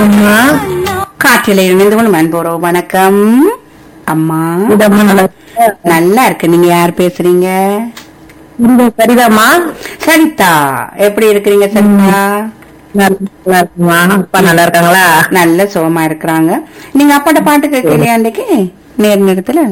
வணக்கம்மா காற்றில இணைந்து கொள்ளும் அன்போரோ வணக்கம் அம்மா இதம்மா நல்லா இருக்கா? நல்லா இருக்கு நீங்க யார் பேசுறீங்க இந்த சரிதாம்மா சரிதா எப்படி இருக்கிறீங்க சரிதா நல்லா இருக்குமா அப்பா நல்லா இருக்காங்களா நல்ல சுகமா இருக்கிறாங்க நீங்க அப்பாட்ட பாட்டு கேட்கலையா அன்னைக்கு நேர் நேரத்துல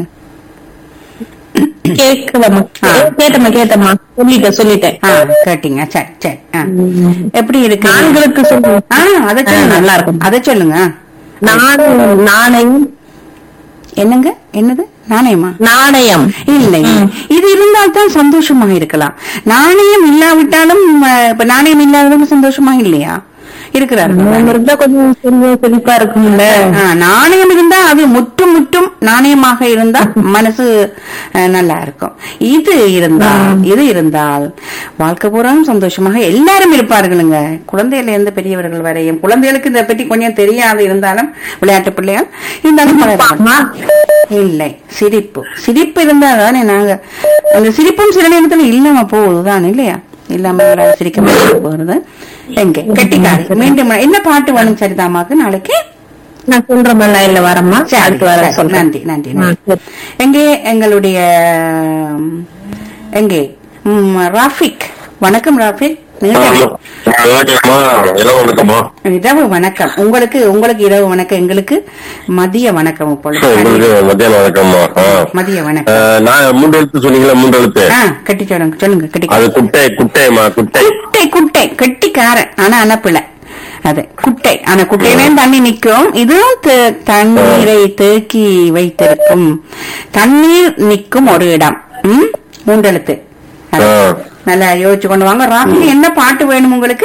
கேட்கலம்மா ஆ. கேட்டம்மா கேட்டம்மா சொல்லிட்டேன் சொல்லிட்டேன் ஆ கேட்டீங்க சரி சரி ஆ. எப்படி இருக்கு ஆண்களுக்கு சொல்லு ஆ அத சொல்லுங்க ஆ, நல்லா இருக்கும். அத சொல்லுங்க நாணயம் நாணயம் என்னங்க என்னது நாணயமா நாணயம் இல்லை இது இருந்தால் தான் சந்தோஷமா இருக்கலாம் நாணயம் இல்லாவிட்டாலும் அஹ், இப்ப நாணயம் இல்லாதவங்க சந்தோஷமா இல்லையா இருக்கிறாரு நாணயம் இருந்தா கொஞ்சம் செல்வ செழிப்பா இருக்கும்ல ஆ, நாணயம் இருந்தா அது முற்றும் முற்றும் நாணயமாக இருந்தா மனசு அஹ், நல்லா இருக்கும் இது இருந்தால் இது இருந்தால் வாழ்க்கை பூராவும் சந்தோஷமாக எல்லாரும் இருப்பார்களுங்க குழந்தையில இருந்து பெரியவர்கள் வரையும் குழந்தைகளுக்கு இதை பற்றி கொஞ்சம் தெரியாது இருந்தாலும் விளையாட்டு பிள்ளைகள் இருந்தாலும் அம்மா, பழகுவாங்க. இல்லை சிரிப்பு சிரிப்பு இருந்தா தானே நாங்க அந்த சிரிப்பும் சில நேரத்துல இல்லாம போகுதுதான் இல்லையா இல்லாம ஒரு சிரிக்க முடியாம போறது எங்க கெட்டிக்காரி மீண்டும் என்ன பாட்டு வேணும் சரிதாமாக்கு நாளைக்கு நான் சொல்ற மாதிரி இல்ல வரம்மா சரி, அடுத்து வர சரி, சொல்றேன் நன்றி நன்றி ஆ, நன்றி. சரி. எங்கே எங்களுடைய ம், எங்கே ம், ராஃபிக் வணக்கம் ராஃபிக் நீங்க- வணக்கம்மா இரவு வணக்கம்மா இரவு வணக்கம் உங்களுக்கு உங்களுக்கு இரவு வணக்கம் எங்களுக்கு மதிய வணக்கம் உங்களுக்கு இப்பொழுது மத்தியானம் வணக்கம்மா ஆ. மதிய வணக்கம் ஆ, நான் மூன்று எழுத்து சொன்னீங்களா மூன்று எழுத்து ஆ கட்டி சொல்லுங்க சொல்லுங்க கட்டி அது குட்டை குட்டைமா குட்டை குட்டை குட்டை கெட்டிக்காரன் ஆனா அனப்பிள்ள அது குட்டை ஆனா குட்டையிலே தண்ணி நிக்கும் இதுவும் தே- தண்ணீரை தேக்கி வைத்திருக்கும் தண்ணீர் நிக்கும் ஒரு இடம் ம் மூன்றெழுத்து அது. ஆ. நல்லா யோசிச்சு கொண்டு வாங்க ராத்திரி என்ன பாட்டு வேணும் உங்களுக்கு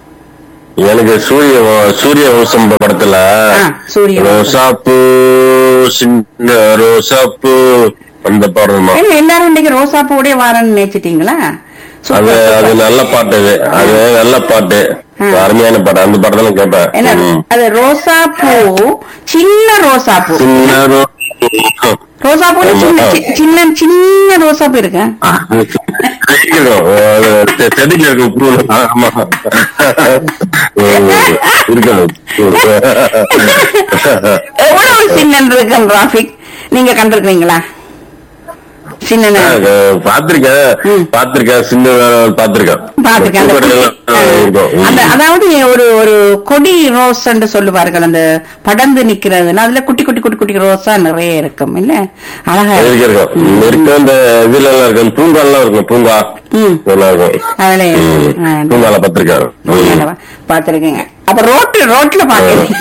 எனக்கு சூரிய வ- சூரிய வம்சம் படத்துல ஆ, சூரிய வம்சம். ரோசாப்பூ சின்ன ரோசாப்பூ அந்த பாடல்மா என்ன எல்லாரும் இன்னைக்கு ரோசா பூவோடய வாரன்னு நினைச்சிட்டீங்களா அது சூப்பர், அது சூப்பர். நல்ல பாட்டு அது அது நல்ல பாட்டு ஆ. அருமையான பாட்டு அந்த பாட்டு தான் கேட்பேன் என்ன ம். அது ரோசா பூ சின்ன ரோசா பூ சின்ன ரோ- ரோசா பூ சின்ன சி- சின்ன சின்ன ரோசா பூ இருக்கு இருக்கணும். அது செ- செடியில இருக்கும் பூ ஆமா இருக்கணும் எவ்வளவு சின்ன இருக்கு டிராபிக் நீங்க கண்டிருக்கீங்களா சின்ன பாத்திருக்கேன் ம். பாத்திருக்கேன் சின்ன பாத்திருக்கேன் பாத்துக்க அந்த குட்டி- அந்த அதாவது ஒரு ஒரு கொடி ரோஸ் என்று சொல்லுவார்கள் அந்த படர்ந்து நிக்கிறதுன்னா அதுல குட்டி குட்டி குட்டி குட்டி ரோஸா நிறைய இருக்கும் இல்ல அழகா இருக்கு இருக்கும். இருக்கும் இருக்கு அந்த இதுல எல்லாம் இருக்கும் பூங்கா எல்லாம் இருக்கும் பூங்கா ம் நல்லா இருக்கும் அதுல ம். ஆ, பூங்கால பாத்திருக்கேன் ம். பாத்துருக்கீங்க அப்ப ரோட்டு ரோட்ல பாக்குறீங்க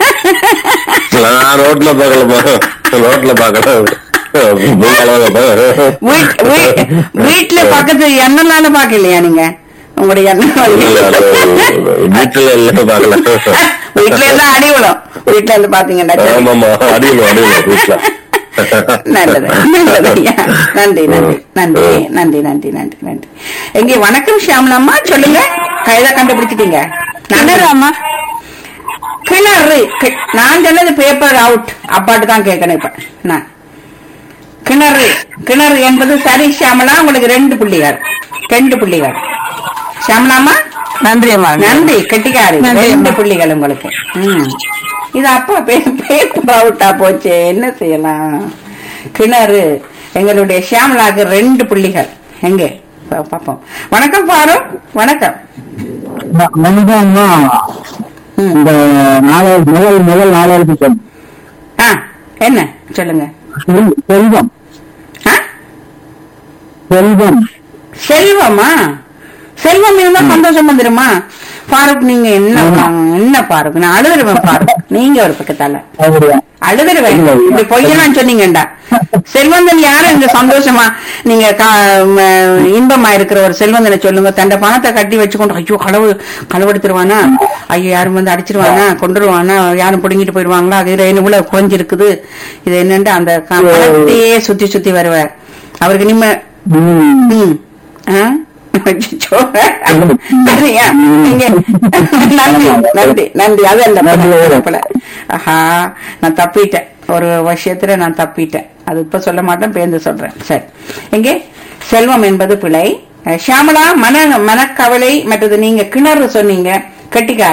நான் ரோட்ல பாக்கலப்பா ரோட்ல பாக்கல பூங்கால தான் பாப்பேன். வீட்- வீட்- வீட்டுல பக்கத்து எண்ணெய்னால பாக்கலையா நீங்க உங்களுடைய எண்ணெய் இல்ல, அது வீட்டுல இல்ல பாக்கல வீட்டுல இருந்தா அடி விழும் வீட்டுல இருந்து பாத்தீங்கன்னா ஆமாமா அடிக்கணும் அடிக்கணும் வீட்டுல நல்லது நல்லது ஐயா நன்றி நன்றி நன்றி நன்றி நன்றி நன்றி நன்றி எங்க வணக்கம் ஷியாமலம்மா சொல்லுங்க கையில கண்டுபிடிச்சிட்டீங்க அம்மா கிணறு கி- நான் சொன்னது பேப்பர் அவுட் அப்பாட்டு தான் கேட்கணும் இப்ப நான் கிணறு கிணறு என்பது சரி ஷியாமலா உங்களுக்கு ரெண்டு புள்ளிகள் ரெண்டு புள்ளிகள் ஷியாமலாமா நன்றி அம்மா நன்றி கெட்டிக்காரி நன்றி, ரெண்டு அம்மா. புள்ளிகள் உங்களுக்கு ம். இது அப்பா பேப்பர் அவுட்டா போச்சு என்ன செய்யலாம் கிணறு எங்களுடைய ஷியாமலாக்கு ரெண்டு புள்ளிகள் எங்க பா- பாப்போம் வணக்கம் பாரு வணக்கம் மனிதம்மா ம். இந்த நாலாவது முதல் முதல் நாலாவது சொல் ஆ என்ன சொல்லுங்க செல்வம் ஆ? செல்வம் செல்வமா செல்வம் இருந்தா சந்தோஷம் வந்துருமா பாருக் நீங்க என்ன என்ன பாருக் நான் அழுதுருவேன் பாருக் நீங்க ஒரு பக்கத்தால அப்படியா அழுதுருவேன் இப்படி பொய்யெல்லாம் சொன்னீங்கடா செல்வந்தன் யாரும் இந்த சந்தோஷமா நீங்க கா- ம, இன்பமா இருக்கிற ஒரு செல்வந்தனை சொல்லுங்க தண்ட பணத்தை கட்டி வச்சுக்கொண்டு ஐயோ களவு களவெடுத்துருவானா ஐயோ யாரும் வந்து அடிச்சிருவானா கொண்டுருவானா யாரும் புடுங்கிட்டு போயிடுவாங்களா அது இதுல இவ்வளவு குறைஞ்சிருக்குது இது என்னன்ட்டு அந்த க- பணத்தையே சுத்தி சுத்தி வருவார் அவருக்கு நிம்ம ம். ம். ஆ? அச்சச்சோ. சரியா? நீங்க நன்றி நன்றி நன்றி அது அந்த படம். ஆஹா நான் தப்பிட்டேன் ஒரு விஷயத்துல நான் தப்பிட்டேன் அது இப்ப சொல்ல மாட்டேன் பேருந்து சொல்றேன் சரி எங்கே செல்வம் என்பது பிழை அஹ், ஷியாமளா மன மனக்கவலை மற்றது நீங்க கிணறு சொன்னீங்க கெட்டிக்காரி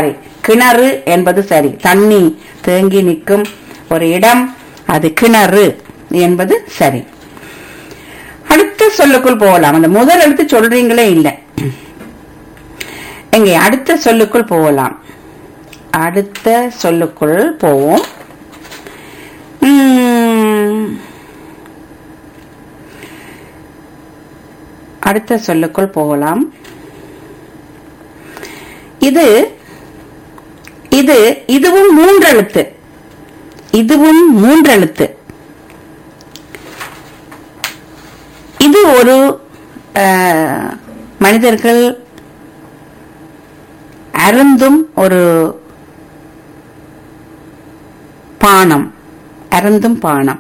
கிணறு என்பது சரி தண்ணி தேங்கி நிற்கும் ஒரு இடம் அது கிணறு என்பது சரி அடுத்த சொல்லுக்குள் போகலாம் அந்த முதல் எழுத்து சொல்றீங்களே இல்ல எங்க அடுத்த சொல்லுக்குள் போகலாம் அடுத்த சொல்லுக்குள் போவோம் உம், அடுத்த சொல்லுக்குள் போகலாம் இது இது இதுவும் மூன்றெழுத்து இதுவும் மூன்றெழுத்து இது ஒரு அஹ், மனிதர்கள் அருந்தும் ஒரு பானம் அருந்தும் பானம்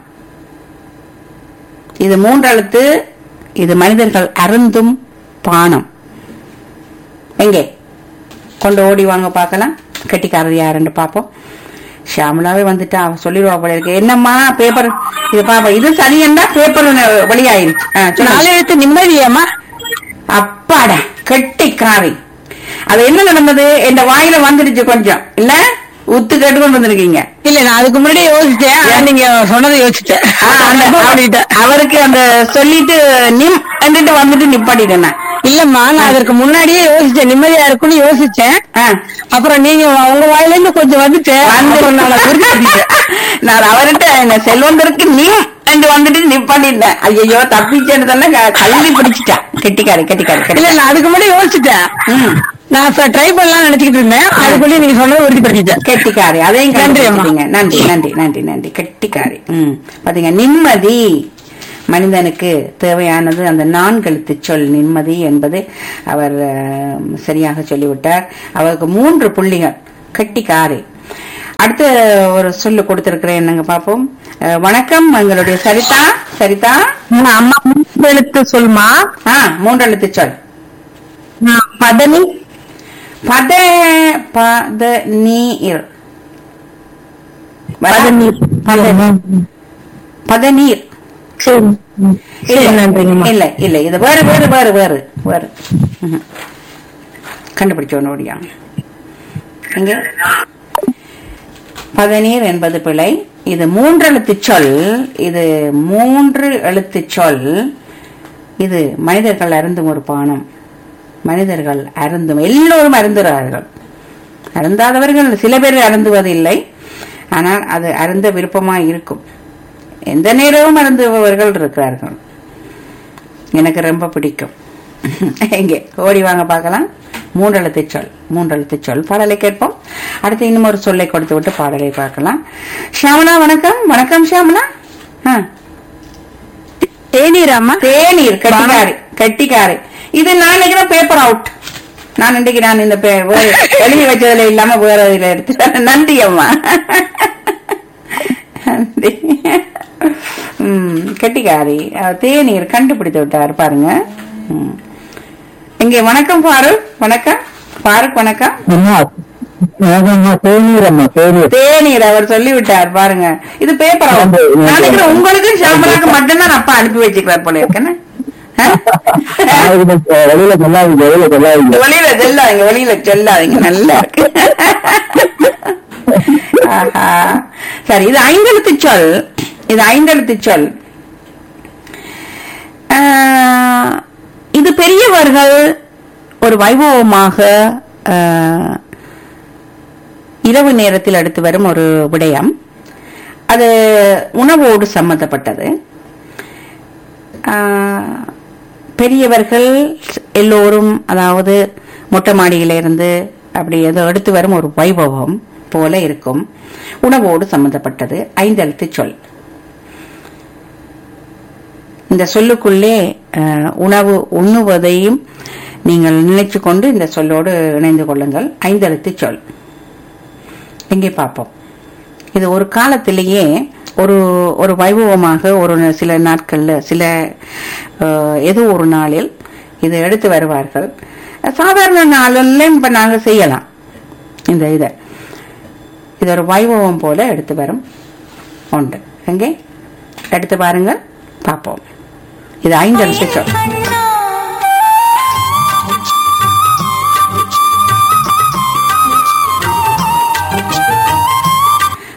இது மூன்றெழுத்து இது மனிதர்கள் அருந்தும் பானம் எங்கே கொண்டு ஓடி வாங்க பார்க்கலாம் கெட்டிக்காரர் யாருன்னு பார்ப்போம் ஷியாமலாவே வந்துட்டா அவ சொல்லிடுவா போல இருக்கு என்னம்மா பேப்பர் இது பாப்பா இது சரியண்டா பேப்பர் வெளியாயிருச்சு ஆ, சொல்லுங்க. நாலு எழுத்து நிம்மதியாமா அப்பாடா கெட்டிக்காரி அது என்ன நடந்தது என் வாயில வந்துடுச்சு கொஞ்சம் இல்ல உத்து கேட்டு கொண்டு வந்திருக்கீங்க இல்ல நான் அதுக்கு முன்னாடியே யோசிச்சேன் ஆனா நீங்க சொன்னதை யோசிச்சேன் ஆ, அந்த- தப்பா பண்ணிட்டேன் அவருக்கு அந்த சொல்லிட்டு நிம் என்றுட்டு வந்துட்டு நிப்பாட்டிட்டேன் நான். இல்லம்மா நான் அதற்கு முன்னாடியே யோசிச்சேன் நிம்மதியா இருக்கும்னு யோசிச்சேன் ஆ. அப்புறம் நீங்க உங்க வாயில இருந்து கொஞ்சம் வந்துட்டு அப்புறம் நான் அதை குறிப்பிட்டேன். நான் அவர்கிட்ட என்ன செல்வந்தருக்கு நீ என்று வந்துட்டு நிப்பாட்டிட்டேன் ஐயோ தப்பிச்சேன்னு தானே க- கல்வி பிடிச்சிட்டான் கெட்டிக்காரி கெட்டிக்காரி இல்ல கெட்டிக்காரி நான் அதுக்கு முன்னாடி யோசிச்சிட்டேன் ம். நான் ட்ரை பண்ணலாம் நினைச்சுக்கிட்டு இருந்தேன் அதுக்குள்ளே நீங்க சொன்னதை உறுதிப்படுத்திட்டேன் கெட்டிக்காரி அதையும் நன்றி அம்மா. கண்டுபிடிச்சிட்டீங்க. நன்றி நன்றி நன்றி நன்றி கெட்டிக்காரி ம் பாத்தீங்க நிம்மதி மனிதனுக்கு தேவையானது அந்த நான்கெழுத்து சொல் நிம்மதி என்பது அவர் அஹ், சரியாக சொல்லிவிட்டார் அவருக்கு மூன்று புள்ளிகள் கெட்டிக்காரி அடுத்து ஒரு சொல்லு கொடுத்திருக்கிறேன் என்னங்க பாப்போம் அஹ், வணக்கம் எங்களுடைய சரிதா சரிதா அம்மா எழுத்து சொல்லுமா ஆ மூன்றெழுத்து சொல் பதனி பத பத நீர் பதநீர். பதநீர் சரி சரி நன்றிங்கம்மா இல்ல இல்ல இது வேறு வேறு வேறு வேறு வேறு ம்ஹும். கண்டுபிடிச்சோன்னு ஓடியா எங்க பதநீர் என்பது பிழை இது மூன்று எழுத்து சொல் இது மூன்று எழுத்து சொல் இது மனிதர்கள் அருந்தும் ஒரு பானம் மனிதர்கள் அருந்தும் எல்லோரும் அருந்துகிறார்கள் அருந்தாதவர்கள் சில பேர் அருந்துவதில்லை ஆனால் அது அருந்த விருப்பமா இருக்கும் எந்த நேரமும் அருந்துபவர்கள் இருக்கிறார்கள் எனக்கு ரொம்ப பிடிக்கும் எங்கே ஓடி வாங்க பார்க்கலாம் மூன்றெழுத்து சொல் மூன்றெழுத்து சொல் பாடலை கேட்போம் அடுத்து இன்னும் ஒரு சொல்லை கொடுத்து விட்டு பாடலை பார்க்கலாம் ஷியாமலா வணக்கம் வணக்கம் ஷியாமலா ஆ தேநீராமா தேநீர் கட்டிக்காரி கட்டிக்காரி இது நான் நினைக்கிறேன் பேப்பர் அவுட் நான் இன்றைக்கு நான் இந்த பே- வேற- எழுதி வச்சதுல இல்லாம வேற இதுல எடுத்து நன்றி அம்மா நன்றி. ம், கெட்டிக்காரி அஹ், தேநீர் கண்டுபிடித்து விட்டார் பாருங்க ம். இங்கே வணக்கம் பாருக் வணக்கம் பாருக் வணக்கம் அம்மா அம்மா தேநீர் அம்மா தேநீர் தேநீர் அவர் சொல்லி விட்டார் பாருங்க இது பேப்பர் ஆமா, ஆமா. நினைக்கிறேன் உங்களுக்கு ஷாம்பலாக்கு மட்டும்தான் அப்பா அனுப்பி வச்சுக்கிறார் போல இருக்கேன்னு ஆ? வெளியில சொல்லாதீங்க வெளியில சொல்லாதீங்க வெளியில செல்லாதீங்க வெளியில செல்லாதீங்க நல்லா இருக்கு ஆஹா. சரி இது ஐந்தெழுத்து சொல் இது ஐந்தெழுத்து சொல் ஆஹ், இது பெரியவர்கள் ஒரு வைபவமாக ஆஹ், இரவு நேரத்தில் எடுத்து வரும் ஒரு விடயம் அது உணவோடு சம்பந்தப்பட்டது ஆஹ், பெரியவர்கள் எல்லோரும் அதாவது மொட்டை மாடியில இருந்து அப்படி ஏதோ எடுத்து வரும் ஒரு வைபவம் போல இருக்கும் உணவோடு சம்பந்தப்பட்டது ஐந்தெழுத்து சொல் இந்த சொல்லுக்குள்ளே அஹ், உணவு உண்ணுவதையும் நீங்கள் நினைச்சு கொண்டு இந்த சொல்லோடு இணைந்து கொள்ளுங்கள் ஐந்தெழுத்து சொல் எங்கே பார்ப்போம் இது ஒரு காலத்திலேயே ஒரு ஒரு வைபவமாக ஒரு சில நாட்கள்ல சில அஹ், ஏதோ ஒரு நாளில் இது எடுத்து வருவார்கள் சாதாரண நாளில் இப்ப நாங்க செய்யலாம் இந்த இதை இது ஒரு வைபவம் போல எடுத்து வரும் உண்டு எங்கே எடுத்து பாருங்க பார்ப்போம் இது ஐந்து எழுத்து சொல்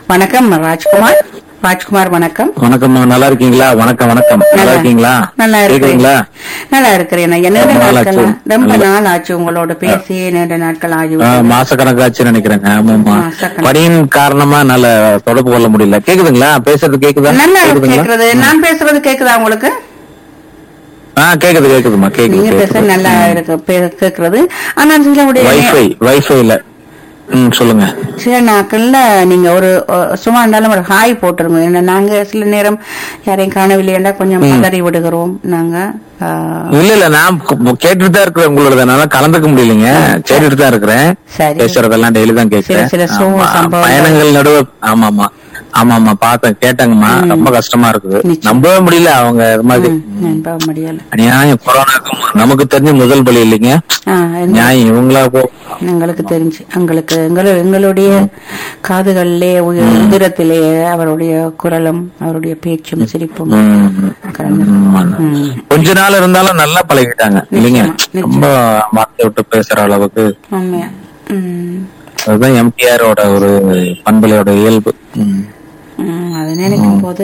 வணக்கம் ராஜ்குமார் ராஜ்குமார் வணக்கம் வணக்கம் நல்லா இருக்கீங்களா வணக்கம் வணக்கம் நல்லா இருக்கீங்களா நல்லா கேக்குறீங்களா இருக்கிறேன் நல்லா இருக்கிறேன் ஐயா நீண்ட ரொம்ப நாள் நாட்கள் ஆச்சு. ரொம்ப நல்லா. நாள் ஆச்சு உங்களோட பேசி நீண்ட நாட்கள் ஆகி ஆ, மாசக்கணக்காச்சுன்னு நினைக்கிறேங்க ஆமாமா மாசக்கணக்கு. பணியின் காரணமா நல்ல தொடர்பு கொள்ள முடியல கேக்குதுங்களா பேசுறது கேக்குதா நல்லா கேக்குதுங்களா கேக்குறது நான் பேசுறது கேக்குதா உங்களுக்கு ஆ கேக்குது கேக்குதுமா நீங்க கேக்குது பேச நல்லா இருக்கு பே- கேக்குறது ஆனா சிலவுடைய வைஃபை வைஃபைல ம் சொல்லுங்க சில நாட்கள்ல நீங்க ஒரு அஹ், சும்மா இருந்தாலும் ஒரு ஹாய் போட்டுருங்க ஏன்னா நாங்க சில நேரம் யாரையும் காணவில்லையா கொஞ்சம் பதறி விடுகிறோம் நாங்க அஹ், இல்ல இல்ல நான் கேட்டுட்டு தான் இருக்கிறேன் உங்களோட என்னால கலந்துக்க முடியலைங்க கேட்டுட்டு தான் இருக்கிறேன் சரி. பேசுறதெல்லாம் டெய்லி தான் கேட்கிறேன் சில சில சோ- ஆமா, சம்பவங்கள். பயணங்கள் நடுவு ஆமா ஆமா ஆமா ஆமா பார்த்தேன் கேட்டாங்கம்மா ரொம்ப கஷ்டமா இருக்குது நிச்சயம். நம்பவே முடியல அவங்க இது மாதிரி நம்ப முடியல நியாயம் கொரோனாக்கு நமக்கு தெரிஞ்ச முதல் பலி இல்லைங்க ஆஹ், இந்த- நியாயம் இவங்களா போ எங்களுக்கு தெரிஞ்சு எங்களுக்கு எங்களு எங்களுடைய காதுகளிலே உய- உதிரத்திலே அவருடைய குரலும் அவருடைய பேச்சும் சிரிப்பும் ம். கலந்து ம். கொஞ்ச நாள் இருந்தாலும் நல்லா பழகிட்டாங்க இல்லைங்க நிச்சயமா, ரொம்ப வார்த்தை விட்டு பேசுற அளவுக்கு உண்மையா ம். அதுதான் எம்டிஆரோட ஒரு பண்பலையோட இயல்பு ம். ம், அது நினைக்கும் போது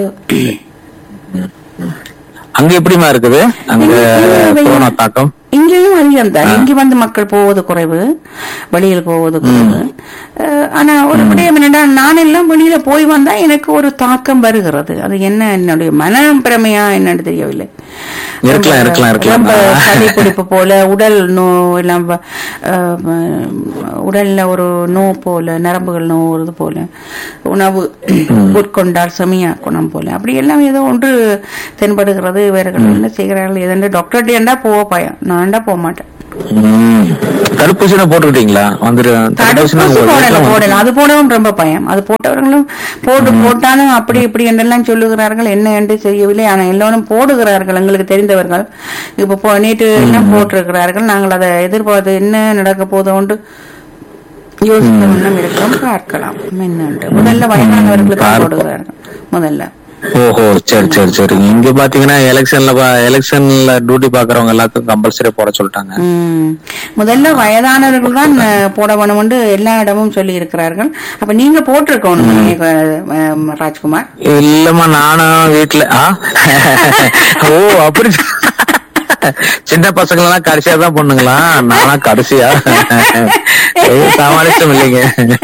அங்க எப்படிமா இருக்குது அங்க கொரோனா தாக்கம் இங்கேயும் அதிகம் தான் இங்க வந்து மக்கள் போவது குறைவு வெளியில் போவது குறைவு அஹ், ஆனா ஒரு விடயம் என்னடா நான் எல்லாம் வெளியில போய் வந்தா எனக்கு ஒரு தாக்கம் வருகிறது அது என்ன என்னுடைய மனம் பிரமையா என்னன்னு தெரியவில்லை இருக்கலாம், இருக்கலாம், இருக்கலாம். ரொம்ப சளி பிடிப்பு போல உடல் நோ எல்லாம் வ- அஹ், உடல்ல ஒரு நோ போல நரம்புகள் நோ வருது போல உணவு உட்கொண்டால் செமியா குணம் போல அப்படி எல்லாம் ஏதோ ஒன்று தென்படுகிறது இவர்கள் என்ன செய்கிறார்கள் எதென்று டாக்டர்கிட்ட ஏண்டா போக பயம் நான்டா போக மாட்டேன் ம். தடுப்பூசினா போட்டுக்கிட்டீங்களா வந்துரு தடுப்பூசினா தடுப்பூசி உங்க போடல வீட்டுல போடல அது போடவும் ரொம்ப பயம் அது போட்டவர்களும் போட்டு போட்டாலும் அப்படி இப்படி என்றெல்லாம் சொல்லுகிறார்கள் என்ன என்று தெரியவில்லை ஆனா எல்லோரும் போடுகிறார்கள் எங்களுக்கு தெரிந்தவர்கள் இப்ப போ- நேற்று எல்லாம் போட்டிருக்கிறார்கள் நாங்கள் அதை எதிர்பார்த்து என்ன நடக்க போதோண்டு யோசிக்க வண்ணம் இருக்கிறோம் பார்க்கலாம் என்னண்டு முதல்ல வயதானவர்களுக்கு தான் போடுகிறார்கள் முதல்ல ஓஹோ சரி சரி சரி இங்க பாத்தீங்கன்னா எலெக்ஷன்ல எலெக்ஷன்ல டியூட்டி பாக்குறவங்க எல்லாத்துக்கும் கம்பல்சரி போட சொல்லிட்டாங்க ம். முதல்ல வயதானவர்கள் தான் அஹ், போட வேணும்னு எல்லா இடமும் சொல்லி இருக்கிறார்கள் அப்ப நீங்க போட்டிருக்கணும் அஹ், ராஜ்குமார் இல்லம்மா நானும் வீட்டுல ஆ? ஓ அப்படி சின்ன பசங்க எல்லாம் கடைசியா தான் பொண்ணுங்களா நானா கடைசியா ஏய், சமாளிச்சோம் இல்லைங்க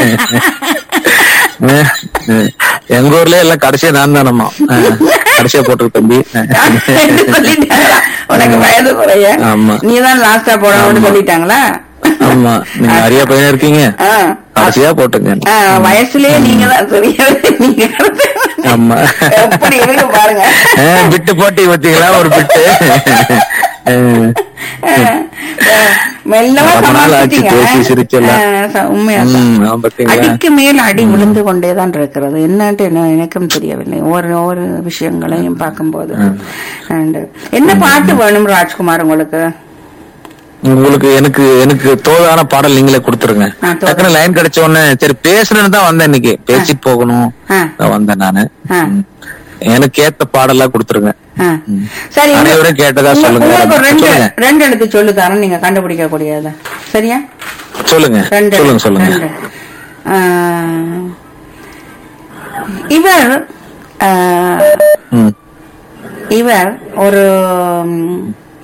எங்க ஊர்லயே எல்லாம் கடைசியா நான் தானம்மா கடைசியா போட்டுருக்கு தம்பி சொல்லிட்டாங்களா? உனக்கு வயது குறைய ஆமா. நீதான் லாஸ்டா போடணும்னு சொல்லிட்டாங்களா ஆமா நீங்க நிறைய பையன் இருக்கீங்க ஆ. கடைசியா போட்டுங்க ஆ, வயசுலயே நீங்க தான் சரியா நீங்க ஆமா எப்படி இருக்கு பாருங்க ஆ, பிட்டு போட்டி பார்த்தீங்களா ஒரு பிட்டு மெல்லமா ரொம்ப நாள் ஆச்சு சமாளிச்சிட்டீங்க. பேசி சிரிச்செல்லாம். ஆ, ச- உண்மையா தான். ம், ஆ, பாத்தீங்களா? அடிக்கு மேல் அடி விழுந்து கொண்டேதான் இருக்கிறது என்னன்ட்டு என்ன எனக்கும் தெரியவில்லை ஒரு ஒரு விஷயங்களையும் பார்க்கும்போது And என்ன பாட்டு வேணும் ராஜ்குமார் உங்களுக்கு உங்களுக்கு எனக்கு எனக்கு தோதான பாடல் நீங்களே கொடுத்துருங்க ஆ, தோதா. டக்குனு லைன் கிடைச்ச உடனே சரி பேசுறேன்னு தான் வந்தேன் இன்னைக்கு பேசிட்டு போகணும் ஆ. தான் வந்தேன் நானு ஆ. ம். எனக்கு ஏத்த பாடலா கொடுத்துருங்க ஆ. சரி உங்க- அனைவரும் கேட்டதா உங்க- சொல்லுங்க. உங்களுக்கு ஒரு ரெண்டு சொல்லுங்க. ரெண்டு எழுத்து சொல்லு தரேன் நீங்க கண்டுபிடிக்க கூடியது சரியா சொல்லுங்க ரெண்டு சொல்லுங்க சொல்லுங்க ரெண்டு. ஆ, இவர் ஆ, ம். இவர் ஒரு ம்,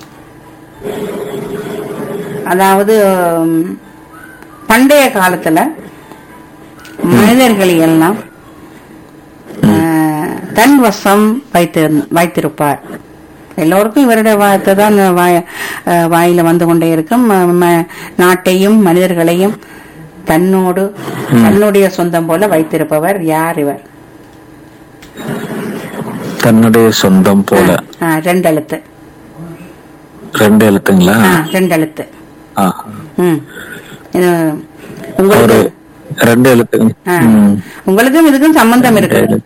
அதாவது ம், பண்டைய காலத்துல மனிதர்களை எல்லாம் ஆ, தன் வசம் வைத்து வைத்திருப்பார் எல்லோருக்கும் இவருடைய வார்த்தை தான் வாய ஆ, வாயில வந்து கொண்டே இருக்கும் ம- ம- நாட்டையும் மனிதர்களையும் தன்னோடு தன்னுடைய சொந்தம் போல வைத்திருப்பவர் யார் இவர் தன்னுடைய சொந்தம் போல ஆ, ரெண்டு எழுத்து ரெண்டு எழுத்துங்களா ஆ, ரெண்டு எழுத்து ஆ. ம். இது ஒரு உங்களுக்கு ரெண்டு எழுத்து ஆ. ம். உங்களுக்கும் இதுக்கும் சம்பந்தம் இருக்கு ரெண்டு.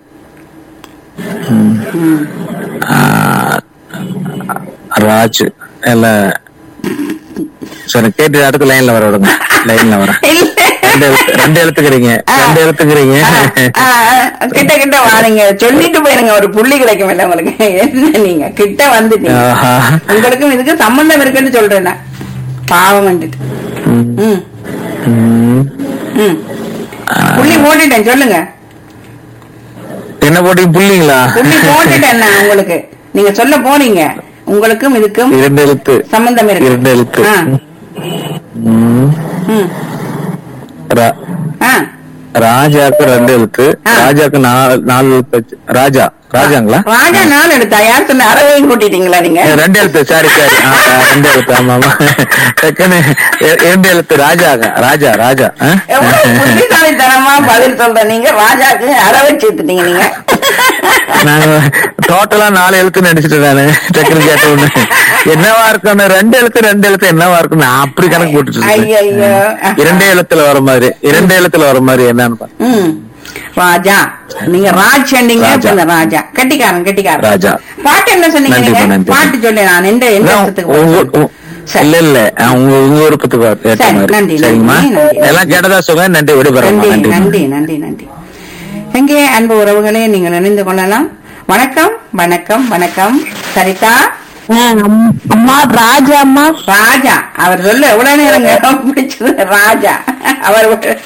ம். ஆ, ராஜ் இல்ல சரி கேட்டு அடுத்த லைன்ல வர விடுங்க லைன்ல வர இல்ல. ரெண்டு எழுத்து ரெண்டு எழுத்துக்கிறீங்க ரெண்டு எழுத்துக்கிறீங்க ஆ, ஆ, கிட்ட கிட்ட வாருங்க சொல்லிட்டு போயிருங்க ஒரு புள்ளி கிடைக்கும் இல்ல உங்களுக்கு என்ன நீங்க கிட்ட வந்துட்டீங்க ஆஹா. உங்களுக்கும் இதுக்கும் சம்பந்தம் இருக்குன்னு சொல்றேன் நான். பாவம் வந்துட்டு ம். ம் ம். ம் புள்ளி ஓடிட்டேன் சொல்லுங்க என்ன போட்டீங்க புள்ளிங்களா புள்ளி போட்டுட்டேன் நான் உங்களுக்கு நீங்க சொல்ல போறீங்க உங்களுக்கும் இதுக்கும் இரண்டு எழுத்து சம்பந்தம் இருக்கு இரண்டு எழுத்து ஆ, ம். ம், ரா- ஆ. ராஜாக்கு ரெண்டு எழுத்து ஆ. ராஜாக்கு நாலு நாலு எழுத்து வச்சு- ராஜா ராஜாங்களா ராஜா நாள் எடுத்தா யார் சொன்ன அறவையும் கூட்டிட்டீங்களா நீங்க ஏ, ரெண்டு எழுத்து சாரி சாரி ஆ, ஆ, ரெண்டு எழுத்து ஆமா ஆமா டக்குன்னு இ- இரண்டு எழுத்து ராஜாங்க ராஜா ராஜா ஆ? எவ்வளவு புத்திசாலித்தனமா பதில் சொல்ற நீங்க ராஜாக்கு அறவை சேர்த்துட்டீங்க நீங்க நாங்க டோட்டலா நாலு எழுத்து நினைச்சிட்டு நானு டக்குனு கேட்ட ஒண்ணு என்னவா இருக்கும் ரெண்டு எழுத்து ரெண்டு எழுத்து என்னவா இருக்கும் நான் அப்படி கணக்கு போட்டுட்டு இருக்கேன். ஐயையோ. இரண்டே எழுத்துல வர மாதிரி இரண்டே எழுத்துல வர மாதிரி என்னன்னு பாரு. ம் ராஜா நீங்க ராஜ் சொன்னீங்க ராஜா. இப்ப இந்த ராஜா கட்டிக்காரன் கட்டிக்காரன் ராஜா. பாட்டு என்ன சொன்னீங்க நன்றிப்பா, நீங்க நன்றி. பாட்டு சொல்லி நான் எந்த எந்த அதான் இடத்துக்கு உங்க- போறேன்? உங்க- சரி. இல்ல இல்ல ஆ, உங்க உங்க விருப்பத்துக்கு ஏற்ற சரி, மாதிரி நன்றி, சரிங்கம்மா நன்றி, நன்றி. எல்லாம் கேட்டதா சொல்லுங்க நன்றி விடுபடுறோம் நன்றி நன்றி நன்றி நன்றி நன்றி எங்கே அன்பு உறவுகளே நீங்கள் இணைந்து கொள்ளலாம் வணக்கம் வணக்கம் வணக்கம் சரிதா அம்மா ராஜா அம்மா ராஜா அவர் சொல்ல எவ்வளவு நேரம் பிடிச்சது ராஜா அவர்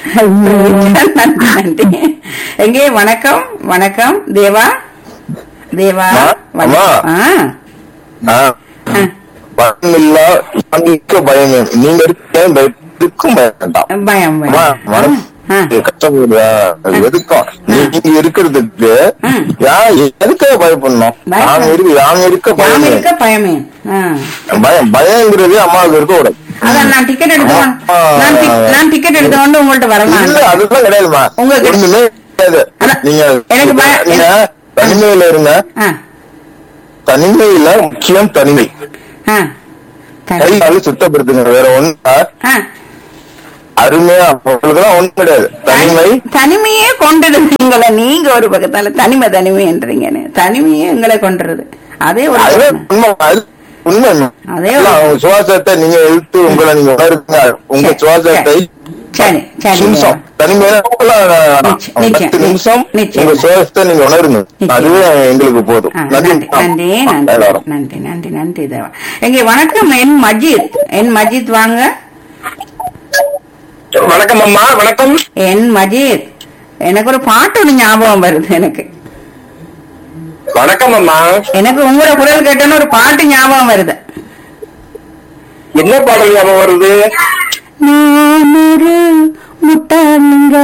நன்றி நன்றி எங்கே வணக்கம் வணக்கம் தேவா தேவா அம்மா, வணக்கம். ஆ, ஆ, ஆ. பயம் இல்ல சாமிக்கு பயம் வேணும். நீங்க இருக்க பயத்துக்கும் பயம் வேண்டாம் பயம் அம்மா, பயம் ஆ, மனசு கஷ்டப்படுதா அது எதுக்கும் நீங்க இருக்கிறதுக்கு ம். யார் எதுக்கு பயப்படணும் பயப்பட- நாங்க இருக்கு யாங்க இருக்க யாம் பயம் இருக்க பயமே ஆ. பயம் பயங்கிறது அம்மாவுக்கு இருக்க கூடாது அதான் நான் டிக்கெட் எடுத்தோம் ஆ. நான் டிக்- நான் டிக்கெட் எடுத்த கொண்டு உங்கள்ட்ட வரலாம் இல்ல அதுதான் கிடையாதுமா உங்களுக்கு- ஒண்ணுமே கிடையாது அதான், நீங்க எனக்கு பய- நீங்க தனிமையில இருங்க ஆ, தனிமையில முக்கியம் தனிமை ஆ. கை சரி. காலு சுத்தப்படுத்துங்க வேற ஒண்ணு ஆ. அருமையா உங்களுக்குலாம் ஒண்ணும் கிடையாது தனிமை தனிமையே கொண்டுடுவீங்கள நீங்க ஒரு பக்கத்தால தனிமை தனிமைன்றீங்கன்னு தனிமையே எங்களை கொண்டுருது அதே ஒரு அதுவே பிரச்சனை. உண்மை அது உண்மை அதே இல்ல, ஒரு- உங்க சுவாசத்தை நீங்க இழுத்து உங்களை நீங்க உணருங்க உங்க சரி, சுவாசத்தை சரி சரி நிமிஷம் தனிமையில நிச்சயம், நிச்சயம், பத்து நிமிஷம் நிச்சயம். உங்க சுவாசத்தை நீங்க உணருங்க நிச்சயம். அதுவே எங்களுக்கு போதும் ஆ, நன்றி நன்றி நன்றி நன்றி எல்லாரும். நன்றி நன்றி நன்றி தேவா எங்க வணக்கம் என் மஜித் என் மஜித் வாங்க வணக்கம் அம்மா வணக்கம் என் மஜித் எனக்கு ஒரு பாட்டு ஒண்ணு ஞாபகம் வருது எனக்கு வணக்கம் அம்மா எனக்கு உங்களோட குரல் கேட்டோன்னு ஒரு பாட்டு ஞாபகம் வருது என்ன பாடல் ஞாபகம் வருது நான் ஒரு முட்டாளுங்க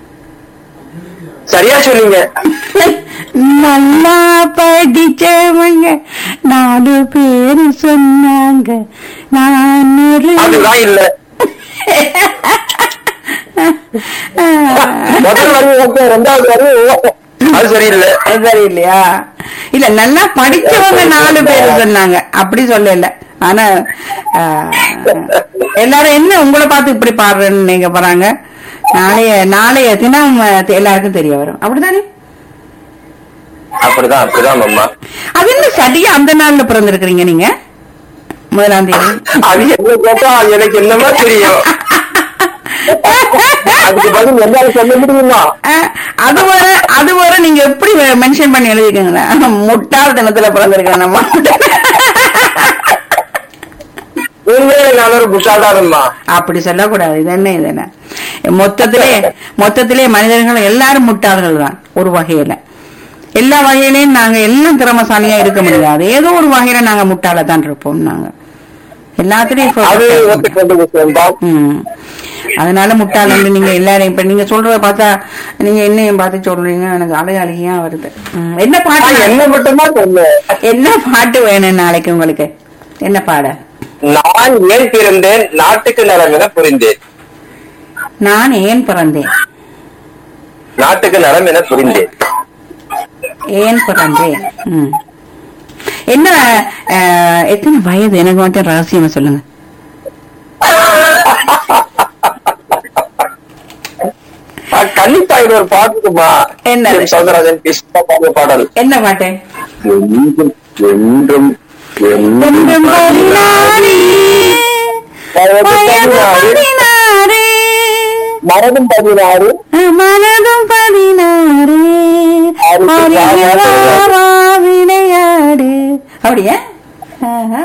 சரியா சொன்னீங்க நல்லா படிச்சவங்க நாலு பேரு சொன்னாங்க நான் ஒரு அதுதான் இல்ல முதல் வரி ஓகே ரெண்டாவது வரி ஓகே. அது சரியில்லை அது சரி இல்லையா இல்ல நல்லா படிச்சவங்க நாலு பேர் சொன்னாங்க அப்படி சொல்லல ஆனா ஆஹ், எல்லாரும் என்ன உங்களை பார்த்து இப்படி பாடுறேன்னு நீங்க போறாங்க நாளைய நாளைய தினம் அஹ், எல்லாருக்கும் தெரிய வரும் அப்படிதானே அப்படிதான் அப்படிதான் அம்மா அது என்ன சரியா அந்த நாள்ல பிறந்திருக்கிறீங்க நீங்க முதலாம் தேதி அது என்ன கேட்டா எனக்கு என்னமா தெரியும் அதுக்கு பதில் என்ன சொல்ல முடியுமா அஹ், அது வர அது வர நீங்க எப்படி மென்ஷன் பண்ணி எழுதிக்கீங்களா முட்டாள் தினத்துல பிறந்திருக்கேன் நம்ம உண்மையிலே நான் ஒரு புஷாதாரம்மா அப்படி சொல்லக்கூடாது இது என்ன இது என்ன மொத்தத்திலே மொத்தத்திலே மனிதர்கள் எல்லாரும் முட்டாள்கள் தான் ஒரு வகையில எல்லா வகையிலையும் நாங்க எல்லாம் திறமசாலியா இருக்க முடியாது ஏதோ ஒரு வகையில நாங்க முட்டாள தான் இருப்போம் நாங்க எல்லாத்துலயும் அது இப்ப- ஒத்துக்கொண்டு விஷயம்தான் ம். அதனால முட்டாள் வந்து நீங்க எல்லாரையும் இப்ப நீங்க சொல்றத பார்த்தா நீங்க என்னையும் பார்த்து சொல்றீங்க எனக்கு அழகு அழகியா வருது ம். என்ன பாட்டு என்ன மட்டும்தான் சொன்னேன் என்ன பாட்டு வேணும் நாளைக்கு உங்களுக்கு என்ன பாட நான் ஏன் பிறந்தேன் நாட்டுக்கு நலம் என புரிந்தேன் நான் ஏன் பிறந்தேன் நாட்டுக்கு நலம் என புரிந்தேன் ஏன் பிறந்தேன் ம். என்ன அஹ், எத்தனை வயது எனக்கு மட்டும் ரகசியமா சொல்லுங்க கன்னித்தாயோட ஒரு பாட்டுக்குமா என்னது? சௌந்தரராஜன் கிருஷ்ணா பாடிய பாடல் என்ன பாட்டு என்றும் என்றும் ஒன்றும் பதினாறு, வயது பதினாறு, மரபும் பதினாறு மனதும் பதினாறு அறியவா விளையாடு அப்படியா ஆஹா.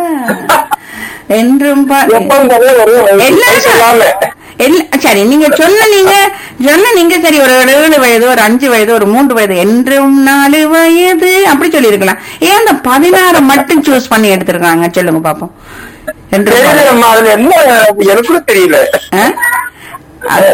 என்றும் ப- எப்பவும் நிறைய வரும் எல்லாரும் சொல்லாம எல்லா- சரி நீங்க சொன்ன நீங்க சொன்ன நீங்க சரி ஒரு ஏழு வயது ஒரு அஞ்சு வயது ஒரு மூன்று வயது என்றும் நாலு வயது அப்படி சொல்லியிருக்கலாம் ஏன் அந்த பதினாறு மட்டும் சூஸ் பண்ணி எடுத்திருக்காங்க சொல்லுங்க பாப்போம் என்று தெரியலம்மா அதுல என்ன எனக்கு கூட தெரியல ஆ? அது-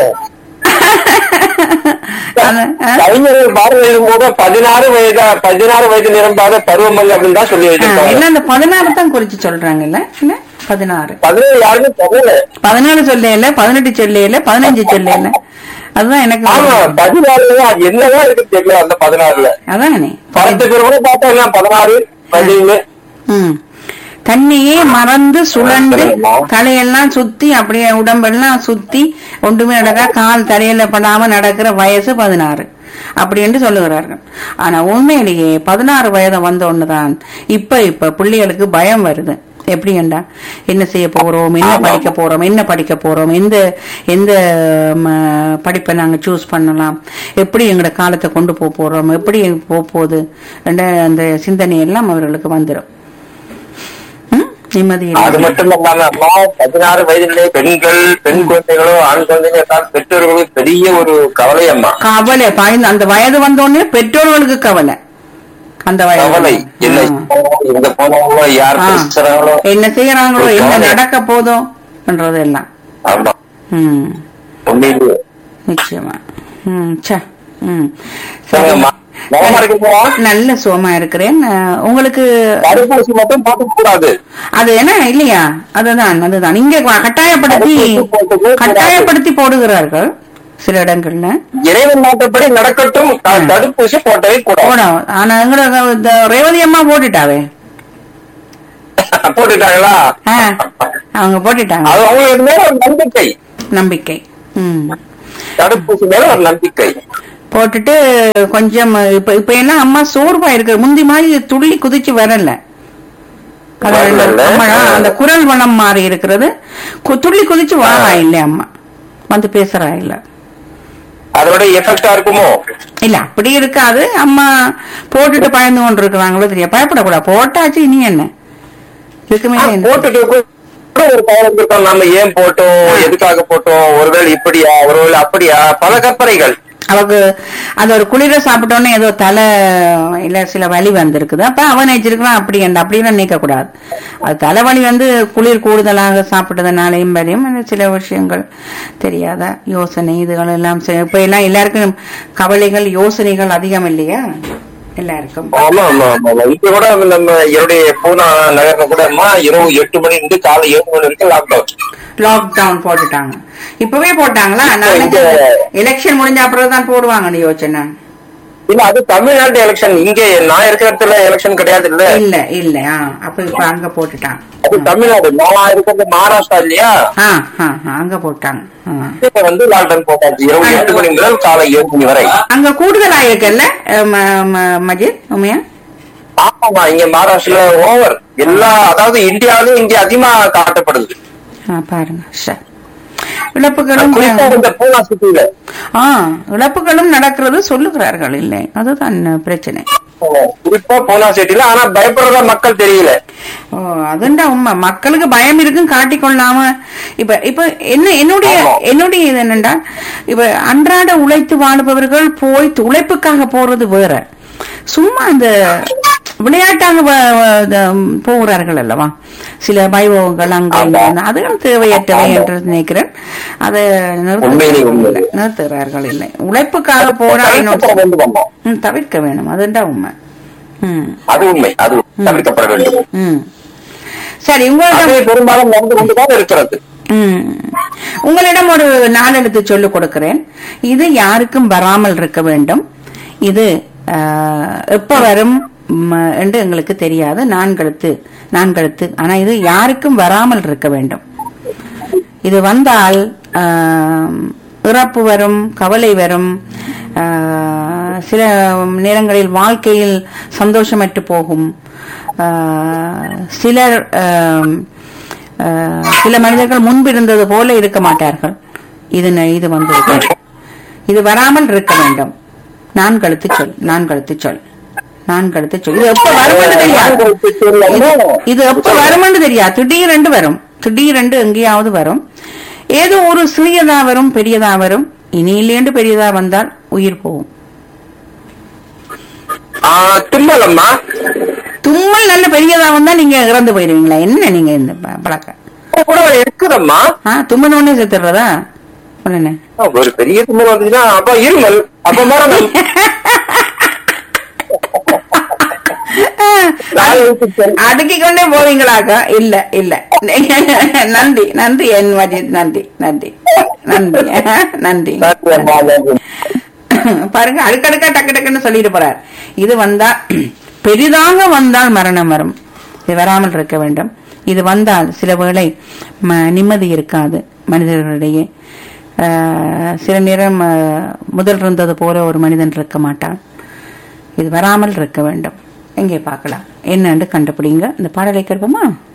அது- ஆ? கலைஞர்கள் பாரதி எழுதும்போது பதினாறு வயதா பதினாறு வயது நிரம்பாத பருவமங்க அப்படின்னு தான் சொல்லி ஆ, வச்சிருக்காங்க இல்ல அந்த பதினாறு தான் குறிச்சு சொல்றாங்கல்ல இல்ல பதினாறு பதினேழு யாருமே சொல்லல பதினாலு சொல்லையில பதினெட்டு சொல்லையில பதினஞ்சு சொல்லையில அதுதான் எனக்கு ஆமா பதினாறுல அது என்னதான் இருக்கு தெரியல அந்த பதினாறுல அதானே பத்து பேர் கூட பார்த்தா பதினாறு பதினேழு ம் தண்ணியே மறந்து சுழண்டு தலையெல்லாம் சுத்தி அப்படியே உடம்பெல்லாம் சுத்தி ஒன்றுமே நடக்க கால் தலையில படாம நடக்கிற வயசு பதினாறு அப்படி என்று சொல்லுகிறார்கள் ஆனா உண்மையிலேயே பதினாறு வயது வந்த ஒண்ணுதான் இப்ப இப்ப பிள்ளைகளுக்கு பயம் வருது எப்படி என்றா என்ன செய்ய போறோம் என்ன படிக்க போறோம் என்ன படிக்க போறோம் எந்த எந்த ம, படிப்பை நாங்க சூஸ் பண்ணலாம் எப்படி எங்களோட காலத்தை கொண்டு போக போறோம் எப்படி போக போகுது என்ற அந்த சிந்தனை எல்லாம் அவர்களுக்கு வந்துடும் ம்? நிம்மதி இல்லை. அது மட்டும் இல்லாம அம்மா பதினாறு வயதிலே பெண்கள் பெண் குழந்தைகளோ ஆண் குழந்தைகளோ தான் பெற்றோர்களுக்கு பெரிய ஒரு கவலை அம்மா கவலை பயந்து அந்த வயது வந்தோடனே பெற்றோர்களுக்கு கவலை அந்த வயது கவலை என்ன ஆ. எங்க போனாங்களோ யார் ஆ. பேசுறாங்களோ என்ன செய்யறாங்களோ ஒரு என்ன கவலை. நடக்க போதோ என்றதெல்லாம் ஆமா ம் உண்மையிலேயே நிச்சயமா ம் சே ம் சரிங்கம்மா. நலமா இருக்கீங்களா? நல்ல சுகமா இருக்கிறேன் அஹ், உங்களுக்கு தடுப்பூசி மட்டும் போட்டு கூடாது அது என்ன இல்லையா அதுதான் அதுதான் இங்க கட்டாயப்படுத்தி கட்டாயப்படுத்தி போடுகிறார்கள் சில இடங்கள்ல இறைவன் நாட்டப்படி நடக்கட்டும் த- தடுப்பூசி போட்டவே கூடாது போடும் ஆனா எங்கட இந்த ரேவதி அம்மா போட்டுட்டாவே போட்டுட்டாங்களா ஆ, அவங்க போட்டுட்டாங்க அது அவங்களுக்கு மேல ஒரு நம்பிக்கை நம்பிக்கை ம் தடுப்பூசி மேல ஒரு நம்பிக்கை போட்டுட்டு கொஞ்சம் இப்ப இப்ப எல்லாம் அம்மா சோர்வா இருக்கு முந்தி மாதிரி துள்ளி குதிச்சு வரல அது அந்த- வரல. ஆமாடா, அந்த குரல் வளம் மாறி இருக்கிறது கு- துள்ளி குதிச்சு வாரா இல்ல அம்மா வந்து பேசுறா இல்ல அதோட எஃபெக்டா இருக்குமோ இல்ல அப்படி இருக்காது அம்மா போட்டுட்டு பயந்து கொண்டு இருக்கிறாங்களோ தெரியாது பயப்படக்கூடாது போட்டாச்சு இனி என்ன இதுக்கு மேல என்ன? போட்டுட்டு கூட ஒரு பயம் இருக்கோம் நம்ம ஏன் போட்டோம் எதுக்காக போட்டோம் ஒருவேளை இப்படியா ஒருவேளை அப்படியா பல கற்பனைகள் அவக்கு அது ஒரு குளிர சாப்பிட்டோன்னே ஏதோ தலை இல்ல சில வலி வந்திருக்குது அப்ப அவன் நினைச்சிருக்கான் அப்படி என்ன அப்படிலாம் நினைக்க கூடாது அது தலைவலி வந்து குளிர் கூடுதலாக சாப்பிட்டதுனாலையும் வரையும் இந்த சில விஷயங்கள் தெரியாத யோசனை இதுகள் எல்லாம் செ- இப்ப எல்லாம் எல்லாருக்கும் கவலைகள் யோசனைகள் அதிகம் இல்லையா எல்லாருக்கும் ஆமா ஆமா ஆமா ஆமா. இப்ப கூட நம்ம என்னுடைய பூனா நகர்ல கூட அம்மா இரவு எட்டு மணி இருந்து காலை ஏழு மணி வரைக்கும் லாக்டவுன் லாக்டவுன் போட்டுட்டாங்க இப்பவே போட்டாங்களா நான் இங்க- எலெக்ஷன் முடிஞ்ச அப்புறம் தான் போடுவாங்கன்னு யோசனை இல்ல அது தமிழ்நாட்டு எலெக்ஷன் இங்க நான் இருக்கிற இடத்துல எலெக்ஷன் கிடையாது இல்ல இல்ல இல்ல ஆ, அப்ப இப்ப அங்க போட்டுட்டாங்க அது தமிழ்நாடு நான் இருக்கிறது மகாராஷ்டிரா இல்லையா ஆ ஆ ஆ, அங்க போட்டாங்க ஆ. இப்ப வந்து லாக்டவுன் போட்டாச்சு இரவு எட்டு மணி முதல் காலை ஏழு மணி வரை அங்க கூடுதலா இருக்குல்ல அஹ், ம- ம- மஜித் உமையா ஆமாமா இங்க மகாராஷ்டிரா ஓவர் எல்லா அதாவது இந்தியாவிலும் இங்க அதிகமா காட்டப்படுது ஆ, பாருங்க சரி இழப்புகளும் குறிப்பா இந்த பூனா சிட்டியில ஆ இழப்புகளும் நடக்கிறது சொல்லுகிறார்கள் இல்லை அதுதான் பிரச்சனை குறிப்பா பூனா சிட்டில ஆனா பயப்படுறதா மக்கள் தெரியல ஓ அதுண்டா உண்மை மக்களுக்கு பயம் இருக்கும் காட்டிக்கொள்ளாம இப்ப இப்ப என்ன என்னுடைய ஆமா. என்னுடைய இது என்னண்டா இப்ப அன்றாட உழைத்து வாழுபவர்கள் போய் உழைப்புக்காக போறது வேற சும்மா அந்த விளையாட்டாக வ- வ- இந்த போகிறார்கள் அல்லவா சில வைபவங்கள் அங்க இங்க ஆமா. வந்து அதுகள் தேவையற்றவை என்று நினைக்கிறேன் அதை உண்மையிலே உண்மை. நிறுத்த நிறுத்துகிறார்கள் இல்லை உழைப்புக்காக போரா தவிர்க்கப்பட வேண்டும் அம்மா. ம், தவிர்க்க வேணும் அதுண்டா உண்மை ம் அது உண்மை அது தவிர்க்கப்பட வேண்டும் ம் சரி உங்களிடம் அது பெரும்பாலும் நடந்து கொண்டுதான் இருக்கிறது ம். உங்களிடம் ஒரு நாலெழுத்து சொல்லிக் கொடுக்கிறேன் இது யாருக்கும் வராமல் இருக்க வேண்டும் இது ஆஹ், எப்ப வரும் ம், என்று எங்களுக்கு தெரியாது நான்கெழுத்து நான்கெழுத்து ஆனா இது யாருக்கும் வராமல் இருக்க வேண்டும் இது வந்தால் ஆம், இறப்பு வரும் கவலை வரும் ஆ, சில நேரங்களில் வாழ்க்கையில் சந்தோஷமற்று போகும் ஆ, சிலர் ஆம், ஆ, சில மனிதர்கள் முன்பு இருந்தது போல இருக்க மாட்டார்கள் இது ந- இது வந்து இது வராமல் இருக்க வேண்டும் நான் கழுத்து சொல் நான் கழுத்து சொல் நான் கழுத்து சொல் இது எப்ப வரும்னு தெரியாது இது- இது எப்ப வரும்னு தெரியாது திடீரென்று வரும் திடீரென்று எங்கேயாவது வரும் ஏதோ ஒரு சிறியதா வரும் பெரியதா வரும் இனியிலேண்டு பெரியதா வந்தால் உயிர் போகும் ஆ, தும்மலம்மா தும்மல் நல்ல பெரியதா வந்தா நீங்க இறந்து போயிருவீங்களா என்ன நீங்க இந்த ப- பழக்கம் கூட இருக்குதம்மா ஆ தும்மல் ஒண்ணு செத்துடுறதா உடனே ஆ, ஒரு பெரிய தும்மல் வந்துச்சுன்னா அப்ப இருமல் அப்ப மரணம் நான் யோசிச்சேன். அடுக்கிக் கொண்டே போவீங்களாக்கா இல்ல இல்ல நன்றி நன்றி என் மஜித் நன்றி நன்றி நன்றி நன்றி நன்றி அம்மா, நன்றி. பாருங்க அடுக்கடுக்கா டக்கு டக்குன்னு சொல்லிட்டு போறார் இது வந்தா பெரிதாக வந்தால் மரணம் வரும் இது வராமல் இருக்க வேண்டும் இது வந்தால் சில வேளை ம- நிம்மதி இருக்காது மனிதர்களிடையே ஆஹ், சில நேரம் ஆஹ், முதல் இருந்தது போல ஒரு மனிதன் இருக்க மாட்டான் இது வராமல் இருக்க வேண்டும் எங்கே பார்க்கலாம் என்னன்னு கண்டுபிடிங்க இந்த பாடலை கேட்போமா